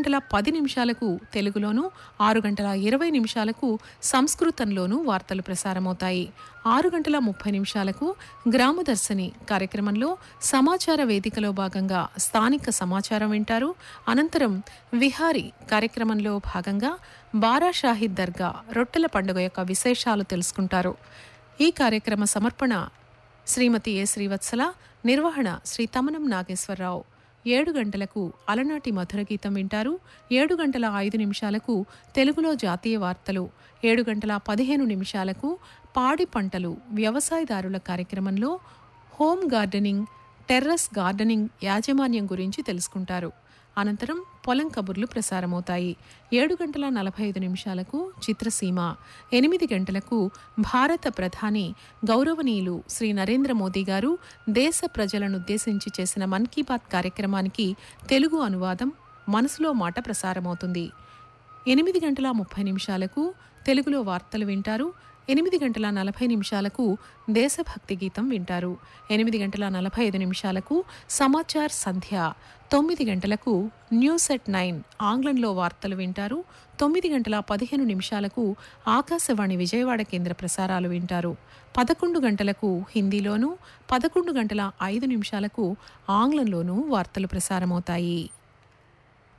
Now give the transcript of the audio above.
గంటల పది నిమిషాలకు తెలుగులోను ఆరు గంటల ఇరవై నిమిషాలకు సంస్కృతంలోనూ వార్తలు ప్రసారమవుతాయి ఆరు గంటల ముప్పై నిమిషాలకు గ్రామదర్శిని కార్యక్రమంలో సమాచార వేదికలో భాగంగా స్థానిక సమాచారం వింటారు అనంతరం విహారీ కార్యక్రమంలో భాగంగా బారా షాహిద్ దర్గా రొట్టెల పండుగ యొక్క విశేషాలు తెలుసుకుంటారు ఈ కార్యక్రమ సమర్పణ శ్రీమతి ఏ శ్రీవత్సల నిర్వహణ శ్రీ తమనం నాగేశ్వరరావు ఏడు గంటలకు అలనాటి మధుర గీతం వింటారు ఏడు గంటల ఐదు నిమిషాలకు తెలుగులో జాతీయ వార్తలు ఏడు గంటల పదిహేను నిమిషాలకు పాడి పంటలు వ్యవసాయదారుల కార్యక్రమంలో హోమ్ గార్డెనింగ్ టెర్రస్ గార్డెనింగ్ యాజమాన్యం గురించి తెలుసుకుంటారు అనంతరం పొలం కబుర్లు ప్రసారమవుతాయి ఏడు గంటల నలభై ఐదు నిమిషాలకు చిత్రసీమ ఎనిమిది గంటలకు భారత ప్రధాని గౌరవనీయులు శ్రీ నరేంద్ర మోదీ గారు దేశ ప్రజలను ఉద్దేశించి చేసిన మన్ కీ బాత్ కార్యక్రమానికి తెలుగు అనువాదం మనసులో మాట ప్రసారమవుతుంది ఎనిమిది గంటల ముప్పై నిమిషాలకు తెలుగులో వార్తలు వింటారు ఎనిమిది గంటల నలభై నిమిషాలకు దేశభక్తి గీతం వింటారు ఎనిమిది గంటల నలభై ఐదు నిమిషాలకు సమాచార్ సంధ్య తొమ్మిది గంటలకు న్యూస్ ఎట్ నైన్ ఆంగ్లంలో వార్తలు వింటారు తొమ్మిది గంటల పదిహేను నిమిషాలకు ఆకాశవాణి విజయవాడ కేంద్ర ప్రసారాలు వింటారు పదకొండు గంటలకు హిందీలోనూ పదకొండు గంటల ఐదు నిమిషాలకు ఆంగ్లంలోనూ వార్తలు ప్రసారమవుతాయి